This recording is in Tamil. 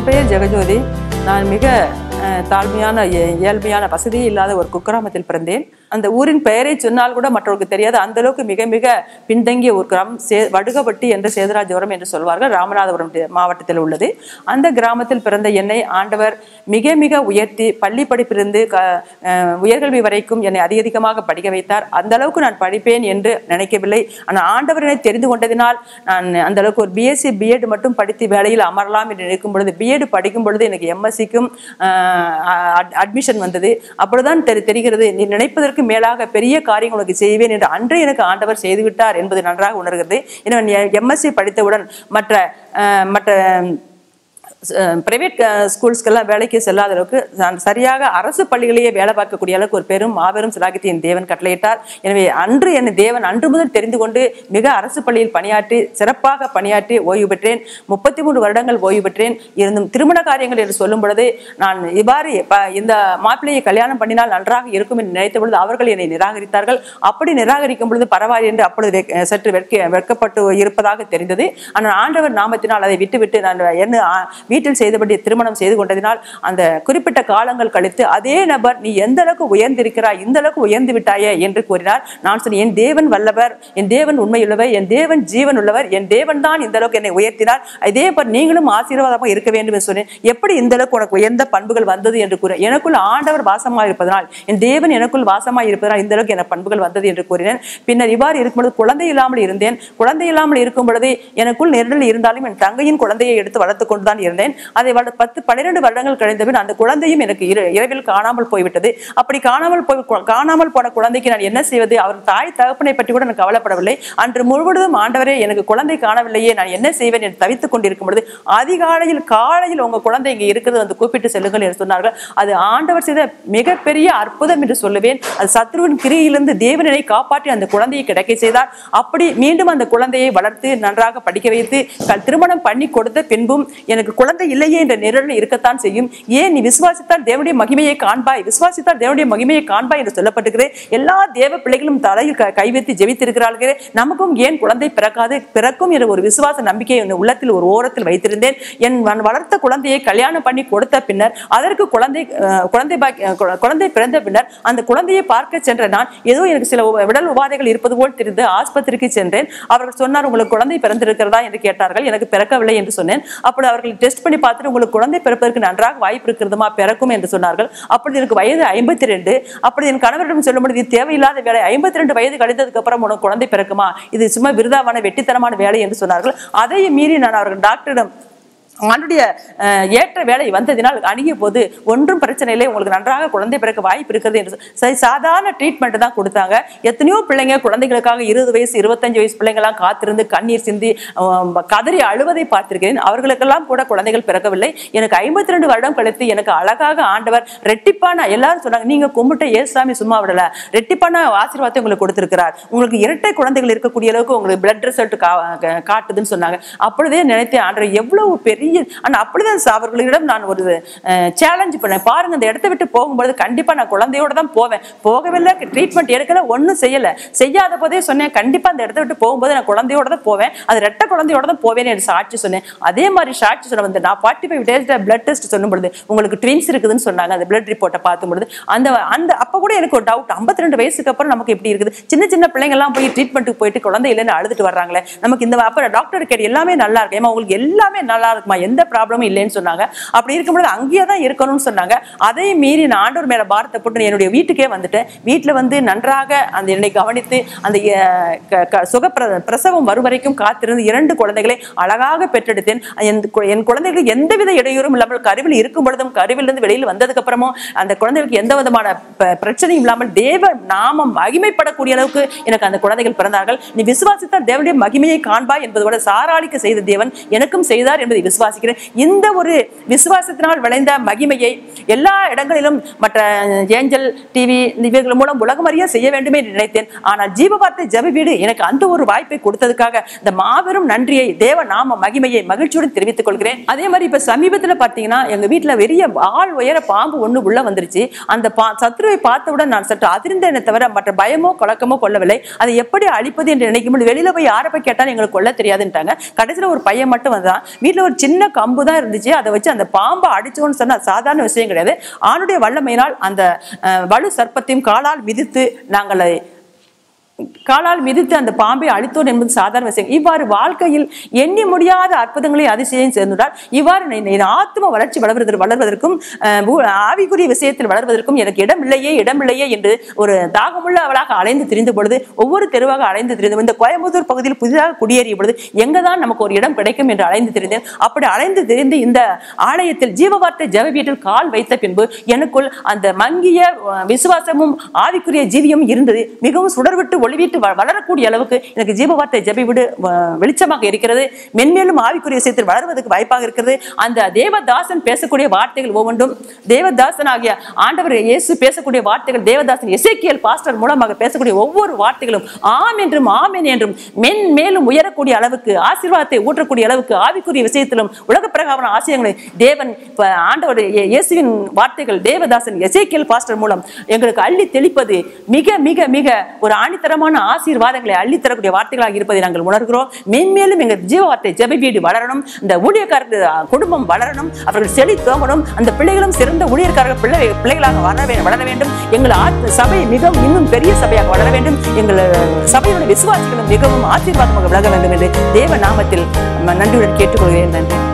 என் பெயர் ஜெகஜோதி நான் மிக அஹ், தாழ்மையான ஏ- ஏழ்மையான வசதியே இல்லாத ஒரு குக்கிராமத்தில் பிறந்தேன் அந்த ஊரின் பெயரை சொன்னால் கூட மற்றவருக்கு தெரியாது அந்த அளவுக்கு மிக மிக பின்தங்கிய ஒரு கிராமம் சே வடுகப்பட்டி என்று சேதுராஜபுரம் என்று சொல்வார்கள் ராமநாதபுரம் டி- மாவட்டத்தில் உள்ளது அந்த கிராமத்தில் பிறந்த என்னை ஆண்டவர் மிக மிக உயர்த்தி பள்ளி படிப்பிலிருந்து க அஹ், உயர்கல்வி வரைக்கும் என்னை அதிக அதிகமாக படிக்க வைத்தார் அந்த அளவுக்கு நான் படிப்பேன் என்று நினைக்கவில்லை ஆனால் ஆண்டவர் என்னை தெரிந்து கொண்டதினால் நான் அந்த அளவுக்கு ஒரு பிஎஸ்சி பிஎட் மட்டும் படித்து வேலையில் அமரலாம் என்று நினைக்கும் பொழுது பிஎட் படிக்கும் பொழுது எனக்கு எம்எஸ்சிக்கும் அட்மிஷன் வந்தது அப்பொழுதுதான் தெரி தெரிகிறது நீ நினைப்பதற்கு மேலாக பெரிய காரியம் உனக்கு செய்வேன் என்று அன்று எனக்கு ஆண்டவர் செய்துவிட்டார் என்பது நன்றாக உணர்கிறது எனவே எம்எஸ்சி படித்தவுடன் மற்ற அஹ், மற்ற பிரைவேட் ஸ்கூல்ஸ்க்கெல்லாம் வேலைக்கு செல்லாத அளவுக்கு நான் சரியாக அரசு பள்ளிகளையே வேலை பார்க்கக்கூடிய அளவுக்கு ஒரு பெரும் மாபெரும் சிலாகித்தை என் தேவன் கட்டளையிட்டார் எனவே அன்று என் தேவன் அன்று முதல் தெரிந்து கொண்டு மிக அரசு பள்ளியில் பணியாற்றி சிறப்பாக பணியாற்றி ஓய்வு பெற்றேன் முப்பத்தி மூன்று வருடங்கள் ஓய்வு பெற்றேன் இருந்தும் திருமண காரியங்கள் என்று சொல்லும் பொழுது நான் இவ்வாறு ப- இந்த மாப்பிள்ளையை கல்யாணம் பண்ணினால் நன்றாக இருக்கும் என்று நினைத்த பொழுது அவர்கள் என்னை நிராகரித்தார்கள் அப்படி நிராகரிக்கும் பொழுது பரவாயில்லை என்று அப்பொழுது வெட்க- சற்று வெட்க வெட்கப்பட்டு இருப்பதாக தெரிந்தது ஆனால் ஆண்டவர் நாமத்தினால் அதை விட்டுவிட்டு நான் என்ன ஆ- வீட்டில் செய்தபடி திருமணம் செய்து கொண்டதினால் அந்த குறிப்பிட்ட காலங்கள் கழித்து அதே நபர் நீ எந்த அளவுக்கு உயர்ந்திருக்கிறாய் இந்த அளவுக்கு உயர்ந்து விட்டாயே என்று கூறினார் நான் சொன்னேன் என் தேவன் வல்லவர் என் தேவன் உண்மையுள்ளவர் என் தேவன் ஜீவன் உள்ளவர் என் தேவன் தான் இந்த அளவுக்கு என்னை உயர்த்தினார் அதே போல் நீங்களும் ஆசீர்வாதமாக இருக்க வேண்டும் என்று சொன்னேன் எப்படி இந்த அளவுக்கு உனக்கு உயர்ந்த பண்புகள் வந்தது என்று கூற எனக்குள் ஆண்டவர் வாசமாக இருப்பதனால் என் தேவன் எனக்குள் வாசமாக இருப்பதனால் இந்த அளவுக்கு எனக்கு பண்புகள் வந்தது என்று கூறினேன் பின்னர் இவ்வாறு இருக்கும் பொழுது குழந்தை இல்லாமல் இருந்தேன் குழந்தை இல்லாமல் இருக்கும் பொழுது எனக்குள் நெருடல் இருந்தாலும் என் தங்கையின் குழந்தையை எடுத்து வளர்த்து கொண்டுதான் இருந்தேன் அதை வள பத்து பன்னிரண்டு வருடங்கள் கழிந்த பின் அந்த குழந்தையும் எனக்கு இர- இரவில் காணாமல் போய்விட்டது அப்படி காணாமல் போய் கு- காணாமல் போன குழந்தைக்கு நான் என்ன செய்வது அவர் தாய் தகப்பனை பற்றி கூட நான் கவலைப்படவில்லை அன்று முழுவதும் ஆண்டவரே எனக்கு குழந்தை காணவில்லையே நான் என்ன செய்வேன் என்று தவித்துக் கொண்டிருக்கும் பொழுது அதிகாலையில் காலையில் உங்க குழந்தை இங்கே இருக்கிறது வந்து கூப்பிட்டு செல்லுங்கள் என்று சொன்னார்கள் அது ஆண்டவர் செய்த மிகப்பெரிய அற்புதம் என்று சொல்லுவேன் அது சத்ருவின் கிரியிலிருந்து தேவனை காப்பாற்றி அந்த குழந்தையை கிடைக்க செய்தார் அப்படி மீண்டும் அந்த குழந்தையை வளர்த்து நன்றாக படிக்க வைத்து கல் திருமணம் பண்ணி கொடுத்த பின்பும் எனக்கு குழந்தை இல்லையே என்ற நிரல் இருக்கத்தான் செய்யும் ஏன் நீ விசுவாசித்தால் தேவனுடைய மகிமையை காண்பாய் விசுவாசித்தால் தேவனுடைய மகிமையை காண்பாய் என்று சொல்லப்பட்டிருக்கிறது எல்லா தேவ பிள்ளைகளும் தலையில் க- கை வைத்து ஜெபித்திருக்கிறார்கள் நமக்கும் ஏன் குழந்தை பிறக்காது பிறக்கும் என்ற ஒரு விசுவாச நம்பிக்கையை என் உள்ளத்தில் ஒரு ஓரத்தில் வைத்திருந்தேன் என் நான் வளர்த்த குழந்தையை கல்யாணம் பண்ணி கொடுத்த பின்னர் அதற்கு குழந்தை அஹ், குழந்தை பாக்கி- அஹ், கு- குழந்தை பிறந்த பின்னர் அந்த குழந்தையை பார்க்க சென்ற நான் ஏதோ எனக்கு சில உ- உடல் உபாதைகள் இருப்பது போல் தெரிந்து ஆஸ்பத்திரிக்கு சென்றேன் அவர்கள் சொன்னார் உங்களுக்கு குழந்தை பிறந்திருக்கிறதா என்று கேட்டார்கள் எனக்கு பிறக்கவில்லை என்று சொன்னேன் அப்படி அவர்கள் டெஸ்ட் பண்ணி பார்த்துட்டு உங்களுக்கு குழந்தை பிறப்பதற்கு நன்றாக வாய்ப்பு இருக்கிறதுமா பிறக்கும் என்று சொன்னார்கள் அப்பொழுது எனக்கு வயது ஐம்பத்தி ரெண்டு அப்படி என் கணவரிடம் சொல்லும் பொழுது இது தேவையில்லாத வேலை ஐம்பத்தி ரெண்டு வயது கழிந்ததுக்கு அப்புறம் உனக்கு குழந்தை பிறக்குமா இது சும்மா விருதாவான வெட்டித்தனமான வேலை என்று சொன்னார்கள் அதையும் மீறி நான் அவர்கள் டாக்டரிடம் ஆண்டுடைய அஹ், ஏற்ற வேலை வந்ததினால் அணுகிய போது ஒன்றும் பிரச்சனை இல்லை உங்களுக்கு நன்றாக குழந்தை பிறக்க வாய்ப்பு இருக்கிறது என்று சொ- சரி சாதாரண ட்ரீட்மெண்ட் தான் கொடுத்தாங்க எத்தனையோ பிள்ளைங்க குழந்தைகளுக்காக இருபது வயசு இருபத்தஞ்சு வயசு பிள்ளைங்களாம் காத்திருந்து கண்ணீர் சிந்தி அஹ், கதறி அழுவதை பார்த்திருக்கிறேன் அவர்களுக்கெல்லாம் கூட குழந்தைகள் பிறக்கவில்லை எனக்கு ஐம்பத்தி ரெண்டு வருடம் கழித்து எனக்கு அழகாக ஆண்டவர் ரெட்டிப்பான எல்லாரும் சொன்னாங்க நீங்க கும்பிட்ட ஏசாமி சும்மா விடல ரெட்டிப்பான ஆசீர்வாதத்தை உங்களுக்கு கொடுத்திருக்கிறார் உங்களுக்கு இரட்டை குழந்தைகள் இருக்கக்கூடிய அளவுக்கு உங்களுக்கு பிளட் ரிசல்ட் காட்டுதுன்னு சொன்னாங்க அப்பொழுதே நினைத்தேன் ஆண்டவர் எவ்வளவு பெரிய ஆனா அப்படிதான் ச- அவர்களிடம் நான் ஒரு சேலஞ்ச் பண்ணேன் பாருங்க இந்த இடத்த விட்டு போகும்போது கண்டிப்பா நான் குழந்தையோட தான் போவேன் போகவில்லை ட்ரீட்மெண்ட் எடுக்கல ஒண்ணும் செய்யல செய்யாத போதே சொன்னேன் கண்டிப்பா அந்த இடத்த விட்டு போகும்போது நான் குழந்தையோட தான் போவேன் அது ரெட்டை குழந்தையோட தான் போவேன் என்று சாட்சி சொன்னேன் அதே மாதிரி சாட்சி சொன்ன வந்து நான் forty five days blood test சொல்லும் பொழுது உங்களுக்கு ட்வின்ஸ் இருக்குதுன்னு சொன்னாங்க அந்த பிளட் ரிப்போர்ட்டை பார்க்கும் பொழுது அந்த அந்த அப்ப கூட எனக்கு ஒரு டவுட் 52 ரெண்டு வயசுக்கு அப்புறம் நமக்கு எப்படி இருக்குது சின்ன சின்ன பிள்ளைங்க எல்லாம் போய் ட்ரீட்மெண்ட்டுக்கு போயிட்டு குழந்தை இல்லைன்னு அழுதுட்டு வர்றாங்களே நமக்கு இந்த அப்ப டாக்டர் கேட்டு எல்லாமே நல்லா இருக்கு ஏமா உங்களுக்கு எல்லாமே நல்லா இருக்குமா எந்த ப்ராப்ளமும் இல்லைன்னு சொன்னாங்க அப்படி இருக்கும்போது அங்கேயே தான் இருக்கணும்னு சொன்னாங்க அதை மீறி நான் ஆண்டவர் மேல பாரத்தை போட்டு நான் என்னுடைய வீட்டுக்கே வந்துட்டேன் வீட்டுல வந்து நன்றாக அந்த என்னை கவனித்து அந்த அஹ், க- க- சுக பிர- பிரசவம் வரும் வரைக்கும் காத்திருந்து இரண்டு குழந்தைகளை அழகாக பெற்றெடுத்தேன் என் கு- என் குழந்தைகளுக்கு எந்தவித இடையூறும் இல்லாமல் கருவில் இருக்கும் பொழுதும் கருவிலிருந்து வெளியில் வந்ததுக்கு அப்புறமும் அந்த குழந்தைகளுக்கு எந்த விதமான ப- பிரச்சனையும் இல்லாமல் தேவ நாமம் மகிமைப்படக்கூடிய அளவுக்கு எனக்கு அந்த குழந்தைகள் பிறந்தார்கள் நீ விசுவாசித்தால் தேவனுடைய மகிமையை காண்பாய் என்பது கூட சாராளிக்கு செய்த தேவன் எனக்கும் செய்தார் என்பதை விசுவாசிக்கிறேன் இந்த ஒரு விசுவாசத்தினால் விளைந்த மகிமையை எல்லா இடங்களிலும் மற்ற ஏஞ்சல் டிவி இவர்கள் மூலம் உலகம் அறிய செய்ய வேண்டுமே என்று நினைத்தேன் ஆனால் ஜீவவார்த்தை ஜெப வீடு எனக்கு அந்த ஒரு வாய்ப்பை கொடுத்ததுக்காக இந்த மாபெரும் நன்றியை தேவ நாம மகிமையை மகிழ்ச்சியுடன் தெரிவித்துக் கொள்கிறேன் அதே மாதிரி இப்ப சமீபத்துல பாத்தீங்கன்னா எங்க வீட்டுல பெரிய ஆள் உயர பாம்பு ஒண்ணு உள்ள வந்துருச்சு அந்த பா சத்ருவை பார்த்தவுடன் நான் சற்று அதிர்ந்தேனே தவிர மற்ற பயமோ கலக்கமோ கொள்ளவில்லை அதை எப்படி அழிப்பது என்று நினைக்கும் பொழுது வெளியில போய் யாரை போய் கேட்டாலும் எங்களுக்கு கொல்ல தெரியாதுன்ட்டாங்க கடைசியில ஒரு பையன் மட்டும் வந்தான் வீட்டுல ஒரு சின்ன சின்ன கம்பு தான் இருந்துச்சு அதை வச்சு அந்த பாம்பை அடிச்சோன்னு சொன்னா சாதாரண விஷயம் கிடையாது ஆணுடைய வல்லமையினால் அந்த அஹ், வலு சர்ப்பத்தையும் காலால் மிதித்து நாங்கள் அதை காலால் மிதித்து அந்த பாம்பை அழித்தோன் என்பது சாதாரண விஷயம் இவ்வாறு வாழ்க்கையில் எண்ணி முடியாத அற்புதங்களை அதிசயம் சேர்ந்துள்ளார் இவ்வாறு என் என் ஆத்ம வளர்ச்சி வளர்வதற்கு வளர்வதற்கும் அஹ், பூ- ஆவிக்குரிய விஷயத்தில் வளர்வதற்கும் எனக்கு இடமில்லையே இடமில்லையே என்று ஒரு தாகமுள்ள அவளாக அலைந்து திரிந்த பொழுது ஒவ்வொரு தெருவாக அலைந்து திரிந்த இந்த கோயம்புத்தூர் பகுதியில் புதிதாக குடியேறிய பொழுது எங்கதான் நமக்கு ஒரு இடம் கிடைக்கும் என்று அலைந்து திரிந்தேன் அப்படி அலைந்து திரிந்து இந்த ஆலயத்தில் ஜீவவார்த்தை ஜெப வீட்டில் கால் வைத்த பின்பு எனக்குள் அந்த மங்கிய அஹ், விசுவாசமும் ஆவிக்குரிய ஜீவியம் இருந்தது மிகவும் சுடர்விட்டு ஒளிவிட்டு வ- வளரக்கூடிய அளவுக்கு எனக்கு ஜீவவார்த்தை ஜெப வீடு அஹ், வெளிச்சமாக இருக்கிறது மென்மேலும் ஆவிக்குரிய விஷயத்தில் வளர்வதற்கு வாய்ப்பாக இருக்கிறது அந்த தேவதாசன் பேசக்கூடிய வார்த்தைகள் ஒவ்வொன்றும் தேவதாசன் ஆகிய ஆண்டவர் இயேசு பேசக்கூடிய வார்த்தைகள் தேவதாசன் எசேக்கியல் பாஸ்டர் மூலமாக பேசக்கூடிய ஒவ்வொரு வார்த்தைகளும் ஆம் என்றும் ஆமென் என்றும் மென் மேலும் உயரக்கூடிய அளவுக்கு ஆசீர்வாதத்தை ஊற்றக்கூடிய அளவுக்கு ஆவிக்குரிய விஷயத்திலும் உலக பிரகாரம் ஆசிரியங்களை தேவன் இப்ப ஆண்டவர் இயே- இயேசுவின் வார்த்தைகள் தேவதாசன் எசேக்கியல் பாஸ்டர் மூலம் எங்களுக்கு அள்ளி தெளிப்பது மிக மிக மிக ஒரு ஆணித்தரமான ஆசீர்வாதங்களை அள்ளி தரக்கூடிய வார்த்தைகளாக இருப்பதை நாங்கள் உணர்கிறோம் மென்மேலும் எங்கள் ஜீவ வார்த்தை ஜெப வீடு வளரணும் இந்த ஊழியக்காரர்கள் அஹ், குடும்பம் வளரணும் அவர்கள் செழி தோங்கணும் அந்த பிள்ளைகளும் சிறந்த ஊழியக்காரர்கள் பிள்ளை பிள்ளைகளாக வளர வே- வளர வேண்டும் எங்கள் ஆத்- சபை மிகவும் இன்னும் பெரிய சபையாக வளர வேண்டும் எங்கள் அஹ், சபையுடைய விசுவாசிகளும் மிகவும் ஆசீர்வாதமாக விலக வேண்டும் என்று தேவ நாமத்தில் நன்றியுடன் கேட்டுக்கொள்கிறேன் நன்றி